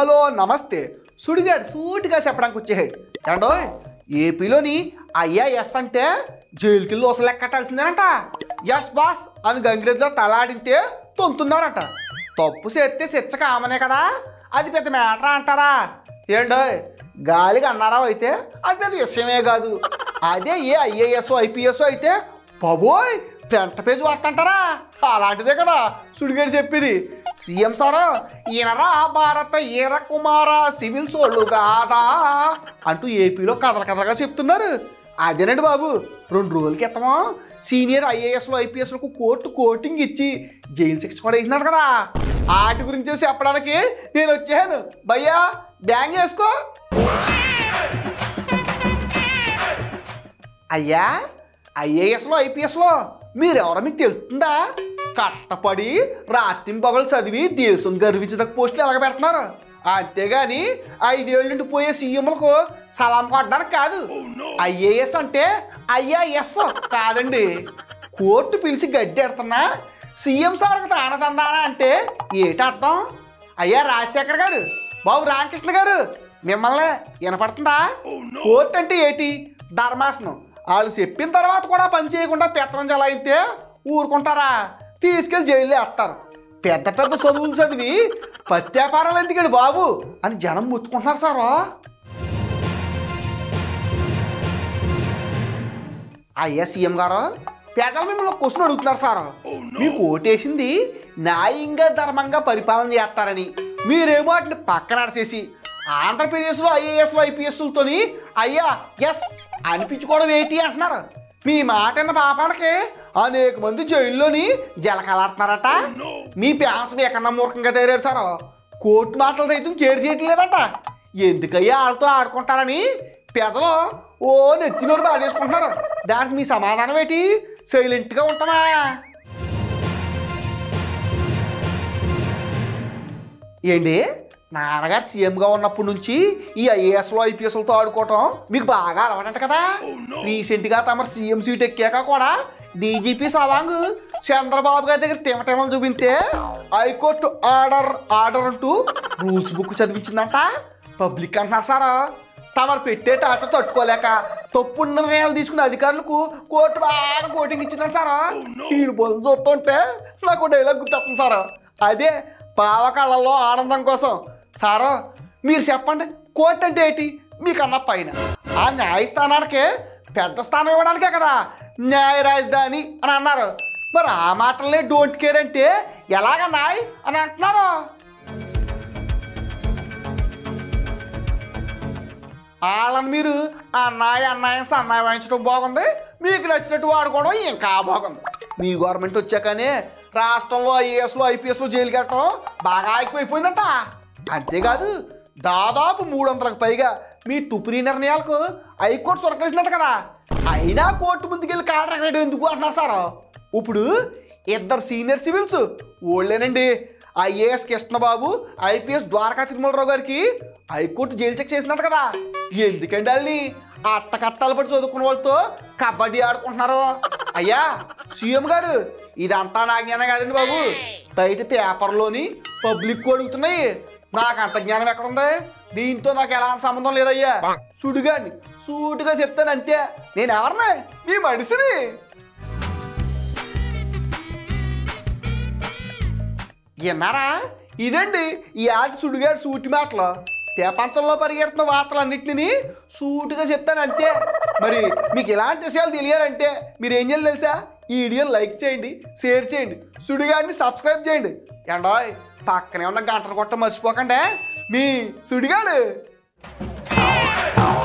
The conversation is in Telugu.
హలో నమస్తే సుడిగాడు సూటిగా చెప్పడానికి వచ్చేసాడు ఏండో ఏపీలోని ఐఆర్ఎస్ అంటే జైలుకి లోసలు లెక్కట్టాల్సిందేనంట ఎస్ బాస్ అని గంగిరెద్దులో తలాడింటే తొంతున్నారంట తప్పు చేస్తే శిక్ష కామనే కదా అది పెద్ద మేటరా అంటారా ఏండో గాలిగా అన్నారా అయితే అది పెద్ద విషయమే కాదు అదే ఏ ఐఏఎస్ ఐపీఎస్ అయితే బాబోయ్ పెంట పేజీ వాడుతుంటారా అలాంటిదే కదా సుడిగాడు చెప్పేది సీఎం సారా ఈయనరా భారత ఈర కుమార సివిల్ సోళ్ళు కాదా అంటూ ఏపీలో కథల కథలుగా చెప్తున్నారు అదేనండి బాబు రెండు రోజుల క్రితమో సీనియర్ ఐఏఎస్లు ఐపీఎస్లకు కోర్టు కోటింగ్ ఇచ్చి జైలు శిక్ష కూడా వేసినాడు కదా వాటి గురించి చెప్పడానికి నేను వచ్చాను భయ్యా బ్యాంగ్ వేసుకో అయ్యా ఐఏఎస్లో ఐపీఎస్లో మీరెవరో మీకు తెలుస్తుందా కట్టపడి రాత్రి పగలు చదివి దేశం గర్వించదగ్గ పోస్టులు ఎలాగ పెడుతున్నారు అంతేగాని ఐదేళ్ళ నుండి పోయే సీఎంలకు సలాం కొట్టడానికి కాదు ఐఏఎస్ అంటే ఐఏఎస్ కాదండి కోర్టు పిలిచి గడ్డి ఎడుతున్నా సీఎం సార్కి తానదందానా అంటే ఏటి అర్థం అయ్యా రాజశేఖర్ గారు బాబు రామకృష్ణ గారు మిమ్మల్ని వినపడుతుందా కోర్టు అంటే ఏటి ధర్మాసనం వాళ్ళు చెప్పిన తర్వాత కూడా పని చేయకుండా పెత్తనం చలాయితే ఊరుకుంటారా తీసుకెళ్లి జైల్లో వేస్తారు పెద్ద పెద్ద చదువులు చదివి పత్యాపారాలు ఎందుకండి బాబు అని జనం ముత్తుకుంటున్నారు సారు అయ్యా సీఎం గారు పేదలు మిమ్మల్ని క్వశ్చన్ అడుగుతున్నారు సార్ మీకు ఓటేసింది న్యాయంగా ధర్మంగా పరిపాలన చేస్తారని మీరేమో వాటిని పక్కన నడిచేసి ఆంధ్రప్రదేశ్లో ఐఏఎస్లు ఐపీఎస్లతోని అయ్యా ఎస్ అనిపించుకోవడం ఏంటి అంటున్నారు మీ మాట అన్న పాపానికి అనేక మంది జైల్లోని జలకలాడుతున్నారట మీ ప్యాన్స్ ఎక్కడన్నా మూర్ఖంగా తయారు సార్ కోర్టు మాటలు సైతం కేర్ చేయటం లేదంట ఎందుకయ్యా వాళ్ళతో ఆడుకుంటారని ప్రజలు ఓ నెత్తినోరు బాధేసుకుంటున్నారు దానికి మీ సమాధానం ఏంటి సైలెంట్గా ఉంటామా ఏంటి నాన్నగారు సీఎంగా ఉన్నప్పటి నుంచి ఈ ఐఏఎస్లో ఐపీఎస్లతో ఆడుకోవటం మీకు బాగా అలవాటంట కదా రీసెంట్గా తమ సీఎం సీట్ ఎక్కాక కూడా డీజీపీ సవాంగ్ చంద్రబాబు గారి దగ్గర తిమటమలు చూపిస్తే హైకోర్టు ఆర్డర్ ఆర్డర్ అంటూ రూల్స్ బుక్ చదివించిందంట పబ్లిక్ అంటున్నారు సారా తమరు పెట్టే టార్చర్ తట్టుకోలేక తప్పు నిర్ణయాలు తీసుకున్న అధికారులకు కోర్టు బాగా కోటింగ్ ఇచ్చిందంట సారా ఈడు బొలు చూస్తుంటే నాకు డైలాగ్ గుర్తొస్తుంది సారా అదే పావ కళ్ళల్లో ఆనందం కోసం సారా మీరు చెప్పండి కోర్టు అంటే ఏంటి మీకన్నా పైన ఆ న్యాయస్థానానికి పెద్ద స్థానం ఇవ్వడానికే కదా న్యాయ రాజధాని అని అన్నారు మరి ఆ మాటలనే డోంట్ కేర్ అంటే ఎలాగ నాయ్ అని అంటున్నారు వాళ్ళని మీరు అన్నాయి అన్నాయం సన్నాయి వాయించడం బాగుంది మీకు నచ్చినట్టు వాడుకోవడం ఇంకా బాగుంది మీ గవర్నమెంట్ వచ్చాకనే రాష్ట్రంలో ఐఏఎస్లు ఐపీఎస్లు జైలుకి వెళ్ళటం బాగా ఎక్కువైపోయిందంట అంతేకాదు దాదాపు మూడు వందలకు పైగా మీ టుపిరి నిర్ణయాలకు హైకోర్టు సురకలేసినట్టు కదా అయినా కోర్టు ముందుకెళ్ళి కాలరెక్కడం ఎందుకు అంటున్నారు సార్ ఇప్పుడు ఇద్దరు సీనియర్ సివిల్స్ ఓళ్ళేనండి ఐఏఎస్ కృష్ణబాబు ఐపీఎస్ ద్వారకా తిరుమలరావు గారికి హైకోర్టు జైలు చెక్ చేసినట్టు కదా ఎందుకండి వాళ్ళని అట్ట కట్టాలు పడి చదువుకున్న వాళ్ళతో కబడ్డీ ఆడుకుంటున్నారు అయ్యా సీఎం గారు ఇదంతా నా జ్ఞానం కాదండి బాబు బయట పేపర్లోని పబ్లిక్ అడుగుతున్నాయి నాకు అంత జ్ఞానం ఎక్కడుంది దీంతో నాకు ఎలాంటి సంబంధం లేదయ్యా సుడిగాని సూటిగా చెప్తాను అంతే నేను ఎవరిని మీ మనిషిని విన్నారా ఇదండి ఈ ఆట సుడిగాడు సూటి మాటలు ప్రపంచంలో పరిగెడుతున్న వార్తలన్నింటినీ సూటిగా చెప్తాను అంతే మరి మీకు ఇలాంటి విషయాలు తెలియాలంటే మీరు ఏం చేయాలి తెలుసా ఈ వీడియోని లైక్ చేయండి షేర్ చేయండి సుడిగాడిని సబ్స్క్రైబ్ చేయండి ఎండాయ్ పక్కనే ఉన్న గంటను కొట్ట మర్చిపోకండి మీ సుడిగాడు